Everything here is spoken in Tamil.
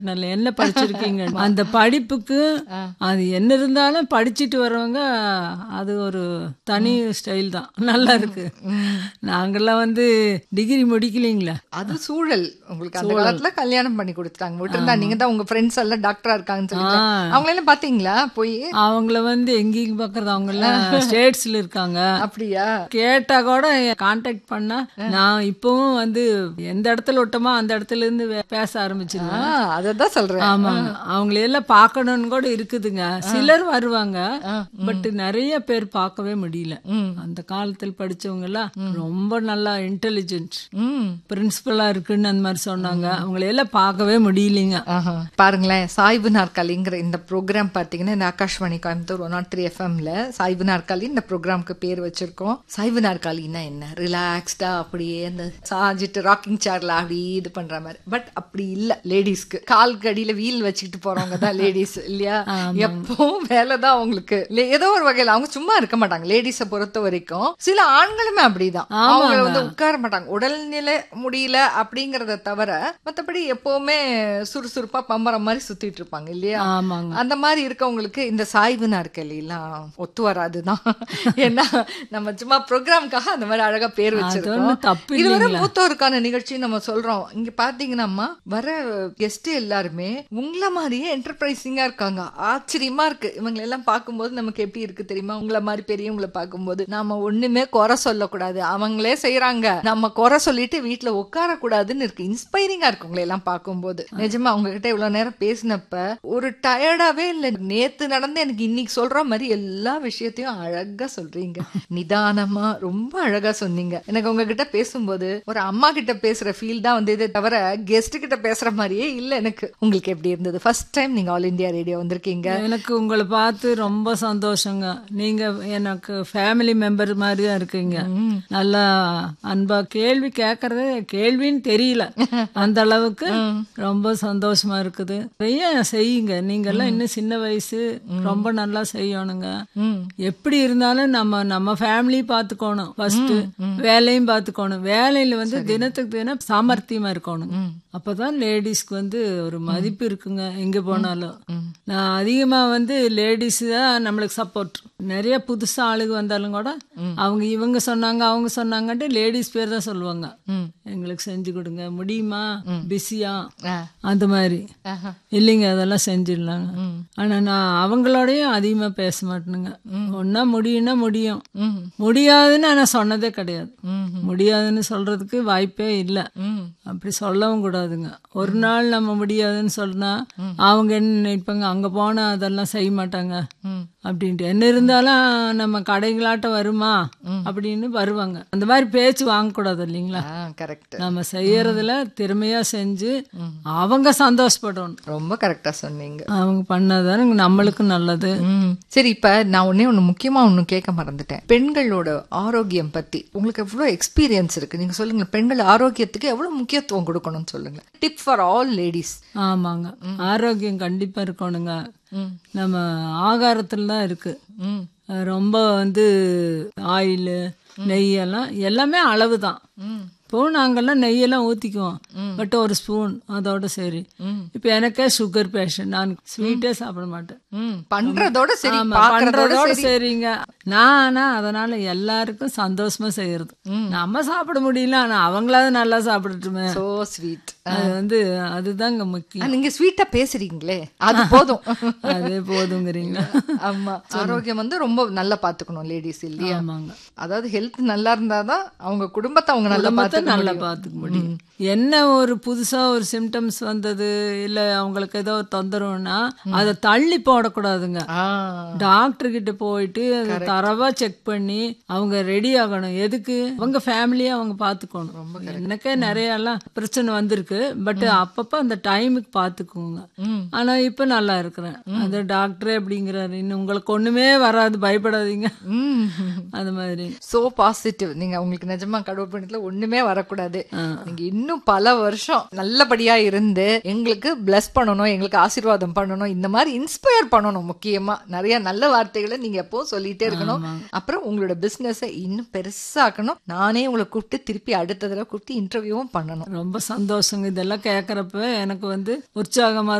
நல்ல என்ன படிச்சிருக்கீங்க அந்த படிப்புக்கு அது என்ன இருந்தாலும் படிச்சிட்டு வரவங்க அது ஒரு தனி ஸ்டைல் தான் நல்லா இருக்கு நாங்கெல்லாம் வந்து டிகிரி முடிக்கலீங்களா அது சூழல் உங்களுக்கு அந்த காலத்துல கல்யாணம் பண்ணி கொடுத்துட்டாங்க விட்டுருந்தா நீங்க தான் உங்க ஃப்ரெண்ட்ஸ் எல்லாம் டாக்டரா இருக்காங்கன்னு சொல்லி அவங்கள எல்லாம் பாத்தீங்களா போய் அவங்கள வந்து எங்கேயும் பார்க்கறது அவங்க எல்லாம் ஸ்டேட்ஸ்ல இருக்காங்க அப்படியா கேட்டா கூட கான்டாக்ட் பண்ணா நான் இப்பவும் வந்து எந்த இடத்துல விட்டோமோ அந்த இடத்துல இருந்து வே- பேச ஆரம்பிச்சிருவேன் ஆ, அததான் சொல்றேன் ஆமாங்க அவங்கள எல்லாம் பார்க்கணும்னு கூட இருக்குதுங்க சிலர் வருவாங்க பட் நிறைய பேர் பார்க்கவே முடியல அந்த காலத்தில் படிச்சவங்க எல்லாம் ரொம்ப நல்லா இன்டெலிஜென்ட் ம் பிரின்சிபலா இருக்குன்னு அந்த மாதிரி சொன்னாங்க அவங்கள எல்லாம் பார்க்கவே முடியலைங்க ஆஹா. பாருங்களேன் சாய்வு நாற்காலிங்கிற இந்த ப்ரோக்ராம் பார்த்தீங்கன்னா இந்த Akashvani Coimbatore one nought three எஃப்எம்ல சாய்வு நாற்காலி இந்த ப்ரோக்ராம்க்கு பேர் வச்சிருக்கோம் சாய்வு நாற்காலின்னா என்ன ரிலாக்ஸ்டா அப்படியே அந்த சாஞ்சிட்டு ராக்கிங் சேர்ல அப்படி இது பண்ற மாதிரி பட் அப்படி இல்ல லேடிஸ்க்கு கால் கடியில வீல் வச்சுக்கிட்டு போறவங்க தான் லேடிஸ் இல்லையா எப்பவும் வேலை தான் அவங்களுக்கு இல்ல, ஏதோ ஒரு வகையில அவங்க சும்மா இருக்க மாட்டாங்க லேடிஸை பொறுத்த வரைக்கும் சில ஆண்களுமே அப்படிதான் அவங்க வந்து உட்கார மாட்டாங்க உடல்நிலை முடியல அப்படிங்கறத தவிர மத்தபடி எப்பவுமே சுறுசுறுப்பா பம்பரம் மாதிரி சுத்திட்டு இருப்பாங்க இல்லையா ஆமாங்க அந்த மாதிரி இருக்கவங்களுக்கு இந்த சாய்வு நாற்காலி எல்லாம் ஒத்து வராதுதான் ஏன்னா நம்ம சும்மா ப்ரோக்ராம்காக அந்த மாதிரி அழகா பேர் வச்சிருக்கோம் ஒண்ணும் தப்பு இது வரை மூத்தோருக்கான நிகழ்ச்சி நம்ம சொல்றோம் இங்க பாத்தீங்கன்னா வர கெஸ்ட் எல்லாருமே உங்கள மாதிரியே என்டர்பிரைசிங்கா இருக்காங்க ஆச்சரியமா இருக்கு இவங்களை எல்லாம் பார்க்கும்போது நமக்கு எப்படி இருக்கு தெரியுமா உங்கள மாதிரி பெரியவங்களை பார்க்கும்போது நாம ஒண்ணுமே குறை சொல்லக்கூடாது அவங்களே செய்யறாங்க நம்ம குறை சொல்லிட்டு வீட்டுல உட்கார கூடாதுன்னு இருக்கு இன்ஸ்பைரிங்கா இருக்கு உங்களை எல்லாம் பார்க்கும்போது நிஜமா உங்ககிட்ட இவ்வளவு நேரம் பேசினப்ப ஒரு டயர்டாவே இல்ல நேத்து நடந்து எனக்கு இன்னைக்கு சொல்ற மாதிரி எல்லா விஷயத்தையும் அழகா சொல்றீங்க நிதானமா ரொம்ப அழகா சொன்னீங்க எனக்கு உங்ககிட்ட பேசும்போது ஒரு அம்மா கிட்ட பேசுற ஃபீல் தான் வந்ததே தவிர கெஸ்ட் கிட்ட பேசுற மாதிரியே இல்ல எனக்கு உங்களுக்கு எப்படி இருந்தது ஃபர்ஸ்ட் டைம் நீங்க ஆல் இந்தியா ரேடியோ வந்திருக்கீங்க எனக்கு உங்களை பார்த்து ரொம்ப சந்தோஷங்க நீங்க எனக்கு ஃபேமிலி மெம்பர் மாதிரி தான் இருக்கீங்க நல்லா அன்பா கேள்வி கேட்கறதே கேள்வின்னு தெரியல அந்த அளவுக்கு ரொம்ப சந்தோஷமா இருக்குது நிறைய செய்யுங்க நீங்க எல்லாம் இன்னும் சின்ன வயசு ரொம்ப நல்லா செய்யணுங்க எப்படி இருந்தாலும் நம்ம நம்ம ஃபேமிலி பாத்துக்கணும் ஃபர்ஸ்ட் வேலையும் பாத்துக்கணும் வேலையில வந்து தினத்துக்கு தினம் சாமர்த்தியமா இருக்கணும் அப்பதான் லேடிஸ்க்கு வந்து ஒரு மதிப்பு இருக்குங்க எங்க போனாலும் நான் அதிகமா வந்து லேடிஸ் தான் நம்மளுக்கு சப்போர்ட் நிறைய புதுசா ஆளுங்க வந்தாலும் கூட அவங்க இவங்க சொன்னாங்க அவங்க சொன்னாங்கன்ட்டு லேடிஸ் பேர் தான் சொல்லுவாங்க எங்களுக்கு செஞ்சு கொடுங்க முடியுமா பிஸியா ஆ. அந்த மாதிரி ஆஹா. இல்லைங்க அதெல்லாம் செஞ்சிடலாங்க ஆனா நான் அவங்களோடயும் அதிகமா பேச மாட்டேனுங்க ஒன்னா முடியும்னா முடியும் முடியாதுன்னு நான் சொன்னதே கிடையாது முடியாதுன்னு சொல்றதுக்கு வாய்ப்பே இல்லை அப்படி சொல்லவும் கூடாதுங்க ஒரு நாள் நம்ம முடியாதுன்னு சொன்னா அவங்க என்ன நினைப்பாங்க அங்க போனா அதெல்லாம் செய்ய மாட்டாங்க அப்படின்ட்டு என்ன இருந்தாலும் நம்ம கடைகளாட்ட வருமா அப்படின்னு வருவாங்க அந்த மாதிரி பேச்சு வாங்கக்கூடாது இல்லைங்களா கரெக்ட் நம்ம செய்யறதுல திறமையா செஞ்சு அவங்க சந்தோஷப்படணும் ரொம்ப கரெக்டா சொன்னீங்க அவங்க பண்ணாதானே நம்மளுக்கும் நல்லது ம். சரி இப்ப நான் ஒன்னே ஒண்ணு முக்கியமா ஒண்ணு கேட்க மறந்துட்டேன் பெண்களோட ஆரோக்கியம் பத்தி உங்களுக்கு எவ்வளவு எக்ஸ்பீரியன்ஸ் இருக்கு நீங்க சொல்லுங்க பெண்கள் ஆரோக்கியத்துக்கு எவ்வளவு முக்கியத்துவம் கொடுக்கணும்னு சொல்லுங்க டிப் ஃபார் ஆல் லேடிஸ் ஆமாங்க ஆரோக்கியம் கண்டிப்பா இருக்கணுங்க நம்ம ஆகாரத்துல தான் இருக்கு அஹ் ரொம்ப வந்து ஆயில் நெய் எல்லாம் எல்லாமே அளவு தான் இப்போ நாங்கெல்லாம் நெய்யெல்லாம் ஊத்திக்குவோம் பட் ஒரு ஸ்பூன் அதோட சரி இப்போ எனக்கே சுகர் பேஷண்ட் நான் ஸ்வீட்டே சாப்பிட மாட்டேன் பண்றதோட சரி ஆமா, பாக்குறதோட பண்றதோட சரி சரிங்க நான் ஆனா அதனால எல்லாருக்கும் சந்தோஷமா செய்யறது நம்ம சாப்பிட முடியல ஆனா அவங்களாவது நல்லா சாப்பிடட்டுமே சோ ஸ்வீட் அது வந்து அதுதாங்க முக்கியம் நீங்க ஸ்வீட்டா பேசுறீங்களே அது போதும் அதே போதுங்கிறீங்களா ஆமா ஆரோக்கியம் வந்து ரொம்ப நல்லா பாத்துக்கணும் லேடிஸ் இல்லையா ஆமாங்க அதாவது ஹெல்த் நல்லா இருந்தாதான் அவங்க குடும்பத்தை அவங்க நல்லா குடும்பத்தை பாத்துக்க நல்லா முடியும். பார்த்துக்க முடியும் என்ன ஒரு புதுசா ஒரு சிம்டம்ஸ் வந்தது இல்ல அவங்களுக்கு ஏதோ ஒரு தொந்தரவுன்னா அதை தள்ளி போடக்கூடாதுங்க ஆ டாக்டர் கிட்ட போயிட்டு அதை தரவா செக் பண்ணி அவங்க ரெடி ஆகணும் எதுக்கு அவங்க ஃபேமிலியை அவங்க பாத்துக்கணும் எனக்கே நிறைய எல்லாம் பிரச்சனை வந்திருக்கு பட் அப்பப்ப அந்த டைமுக்கு பாத்துக்குவோங்க ஆனா இப்ப நல்லா இருக்கிறேன் அந்த டாக்டரே அப்படிங்கிறாரு இன்னும் உங்களுக்கு ஒண்ணுமே வராது பயப்படாதீங்க ம் அது மாதிரி சோ பாசிட்டிவ் நீங்க உங்களுக்கு நிஜமா கடவுள் பண்ணிட்டுல ஒண்ணுமே வரக்கூடாது நீங்க இன்னும் பல வருஷம் நல்லபடியா இருந்து எங்களுக்கு பிளஸ் பண்ணணும் எங்களுக்கு ஆசீர்வாதம் பண்ணணும் இந்த மாதிரி இன்ஸ்பயர் பண்ணணும் முக்கியமா நிறைய நல்ல வார்த்தைகளை நீங்க எப்பவும் சொல்லிட்டே இருக்கணும் அப்புறம் உங்களோட பிசினஸை இன்னும் பெருசாக்கணும் நானே உங்களை கூப்பிட்டு திருப்பி அடுத்த தடவை கூப்பிட்டு இன்டர்வியூவும் பண்ணணும் ரொம்ப சந்தோஷங்க இதெல்லாம் கேட்குறப்ப எனக்கு வந்து உற்சாகமா